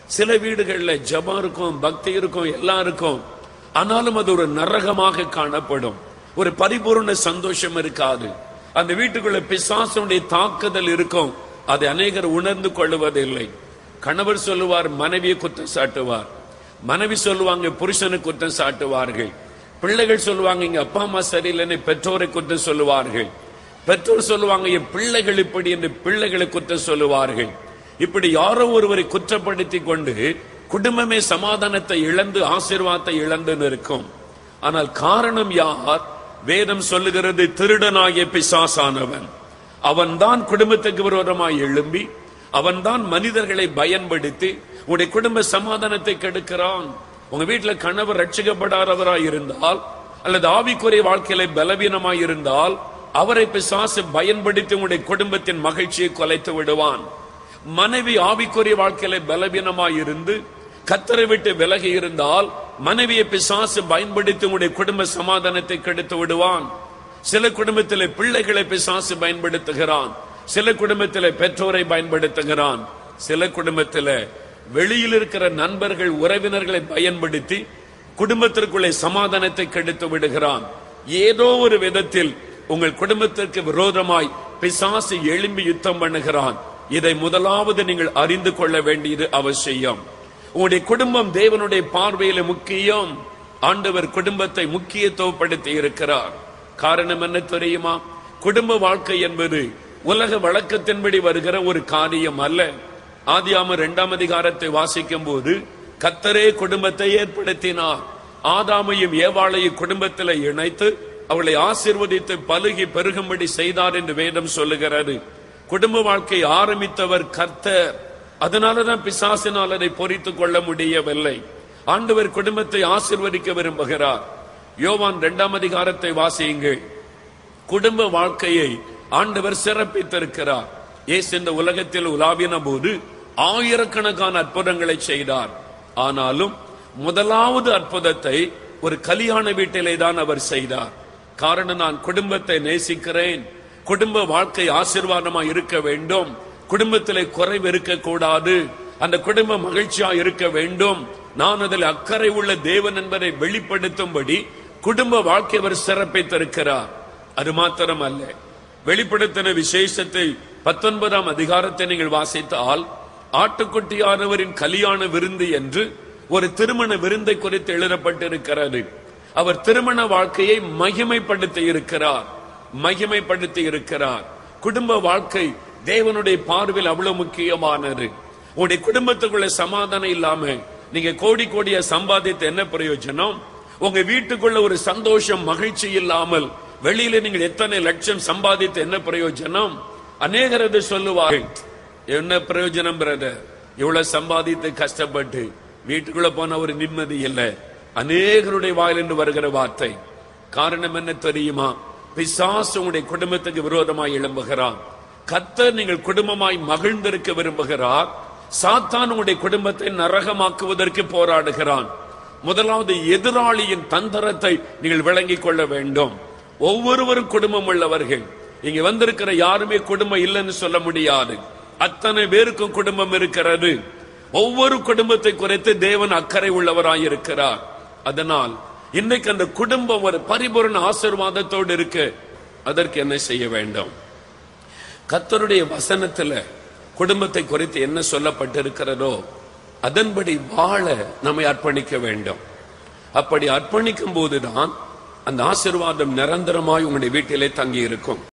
சில வீடுகள்ல ஜபம் இருக்கும் பக்தி இருக்கும் எல்லாம் இருக்கும் ஆனாலும் அது ஒரு நரகமாக காணப்படும் ஒரு பரிபூர்ண சந்தோஷம் இருக்காது அந்த வீட்டுக்குள்ள பிசாசனுடைய தாக்குதல் இருக்கும் அதை அநேகர் உணர்ந்து கொள்ளுவதில்லை கணவர் சொல்லுவார் மனைவியை குற்றம் சாட்டுவார் மனைவி சொல்லுவாங்க புருஷனை குற்றம் சாட்டுவார்கள் பிள்ளைகள் சொல்லுவாங்க இங்க அப்பா அம்மா சரியில்லைன்னு பெற்றோரை குற்றம் சொல்லுவார்கள் பெற்றோர் சொல்லுவாங்க என் பிள்ளைகள் இப்படி என்று பிள்ளைகளை குற்றம் சொல்லுவார்கள் இப்படி யாரோ ஒருவரை குற்றப்படுத்தி கொண்டு குடும்பமே சமாதானத்தை இழந்து ஆசீர்வாதத்தை இழந்து நிற்கும் ஆனால் காரணம் யார் வேதம் சொல்லுகிறது திருடனாகிய பிசாசானவன் அவன்தான் குடும்பத்துக்கு விரோதமாய் எழும்பி அவன்தான் மனிதர்களை பயன்படுத்தி உடைய குடும்ப சமாதானத்தை கெடுக்கிறான் உங்க வீட்டுல கணவர் ரட்சிக்கப்படாதவராய் இருந்தால் அல்லது ஆவிக்குரிய வாழ்க்கையில பலவீனமாய் இருந்தால் அவரை பிசாசு பயன்படுத்தி உங்களுடைய குடும்பத்தின் மகிழ்ச்சியை கொலைத்து விடுவான் மனைவி ஆவிக்குரிய வாழ்க்கையில பலவீனமாய் இருந்து கத்தரை விட்டு விலகி இருந்தால் மனைவியை பிசாசு பயன்படுத்தி உங்களுடைய குடும்ப சமாதானத்தை கெடுத்து விடுவான் சில குடும்பத்திலே பிள்ளைகளை பிசாசு பயன்படுத்துகிறான் சில குடும்பத்திலே பெற்றோரை பயன்படுத்துகிறான் சில குடும்பத்திலே வெளியில் இருக்கிற நண்பர்கள் உறவினர்களை பயன்படுத்தி குடும்பத்திற்குள்ளே சமாதானத்தை கெடுத்து விடுகிறான் ஏதோ ஒரு விதத்தில் உங்கள் குடும்பத்திற்கு விரோதமாய் பிசாசு எழும்பி யுத்தம் பண்ணுகிறான் இதை முதலாவது நீங்கள் அறிந்து கொள்ள வேண்டியது அவசியம் உங்களுடைய குடும்பம் தேவனுடைய பார்வையில முக்கியம் ஆண்டவர் குடும்பத்தை முக்கியத்துவப்படுத்தி இருக்கிறார் காரணம் என்ன தெரியுமா குடும்ப வாழ்க்கை என்பது உலக வழக்கத்தின்படி வருகிற ஒரு காரியம் அல்ல ஆதியாம இரண்டாம் அதிகாரத்தை வாசிக்கும் போது கத்தரே குடும்பத்தை ஏற்படுத்தினார் ஆதாமையும் ஏவாளையும் குடும்பத்தில் இணைத்து அவளை ஆசிர்வதித்து பலுகி பெருகும்படி செய்தார் என்று வேதம் சொல்லுகிறது குடும்ப வாழ்க்கை ஆரம்பித்தவர் கர்த்தர் அதனாலதான் பிசாசினால் அதை பொறித்துக் கொள்ள முடியவில்லை ஆண்டவர் குடும்பத்தை ஆசிர்வதிக்க விரும்புகிறார் யோவான் இரண்டாம் அதிகாரத்தை வாசியுங்கள் குடும்ப வாழ்க்கையை ஆண்டவர் சிறப்பித்திருக்கிறார் இயேசு இந்த உலகத்தில் உலாவின போது ஆயிரக்கணக்கான அற்புதங்களை செய்தார் ஆனாலும் முதலாவது அற்புதத்தை ஒரு கல்யாண வீட்டிலே தான் அவர் செய்தார் காரணம் நான் குடும்பத்தை நேசிக்கிறேன் குடும்ப வாழ்க்கை ஆசீர்வாதமா இருக்க வேண்டும் குடும்பத்திலே குறைவு இருக்கக்கூடாது அந்த குடும்பம் மகிழ்ச்சியா இருக்க வேண்டும் நான் அதில் அக்கறை உள்ள தேவன் என்பதை வெளிப்படுத்தும்படி குடும்ப வாழ்க்கை அவர் சிறப்பித்திருக்கிறார் அது மாத்திரம் அல்ல வெளிப்படுத்தின விசேஷத்தை பத்தொன்பதாம் அதிகாரத்தை நீங்கள் வாசித்தால் ஆட்டுக்குட்டியானவரின் கல்யாண விருந்து என்று ஒரு திருமண விருந்தை குறித்து எழுதப்பட்டிருக்கிறது அவர் திருமண வாழ்க்கையை மகிமைப்படுத்தி இருக்கிறார் மகிமைப்படுத்தி இருக்கிறார் குடும்ப வாழ்க்கை தேவனுடைய பார்வையில் அவ்வளவு முக்கியமானது உங்களுடைய குடும்பத்துக்குள்ள சமாதானம் இல்லாம நீங்க கோடி கோடிய சம்பாதித்த என்ன பிரயோஜனம் உங்க வீட்டுக்குள்ள ஒரு சந்தோஷம் மகிழ்ச்சி இல்லாமல் வெளியில நீங்கள் எத்தனை லட்சம் சம்பாதித்த என்ன பிரயோஜனம் அநேகர் அதை சொல்லுவார்கள் என்ன பிரயோஜனம் பிரதர் இவ்வளவு சம்பாதித்து கஷ்டப்பட்டு வீட்டுக்குள்ள போன ஒரு நிம்மதி இல்லை அநேகருடைய வாயிலிருந்து வருகிற வார்த்தை காரணம் என்ன தெரியுமா பிசாசு உங்களுடைய குடும்பத்துக்கு விரோதமாய் எழும்புகிறான் கத்தர் நீங்கள் குடும்பமாய் மகிழ்ந்திருக்க விரும்புகிறார் சாத்தான் உங்களுடைய குடும்பத்தை நரகமாக்குவதற்கு போராடுகிறான் முதலாவது எதிராளியின் தந்திரத்தை நீங்கள் விளங்கிக் கொள்ள வேண்டும் ஒவ்வொருவரும் குடும்பம் உள்ளவர்கள் இங்க வந்திருக்கிற யாருமே குடும்பம் இல்லைன்னு சொல்ல முடியாது அத்தனை பேருக்கும் குடும்பம் இருக்கிறது ஒவ்வொரு குடும்பத்தை குறித்து தேவன் அக்கறை உள்ளவராய் இருக்கிறார் அதனால் இன்னைக்கு அந்த குடும்பம் ஒரு பரிபூர்ண ஆசீர்வாதத்தோடு இருக்கு அதற்கு என்ன செய்ய வேண்டும் கத்தருடைய வசனத்துல குடும்பத்தை குறித்து என்ன சொல்லப்பட்டிருக்கிறதோ அதன்படி வாழ நம்மை அர்ப்பணிக்க வேண்டும் அப்படி அர்ப்பணிக்கும் போதுதான் அந்த ஆசீர்வாதம் நிரந்தரமாய் உங்களுடைய வீட்டிலே தங்கி இருக்கும்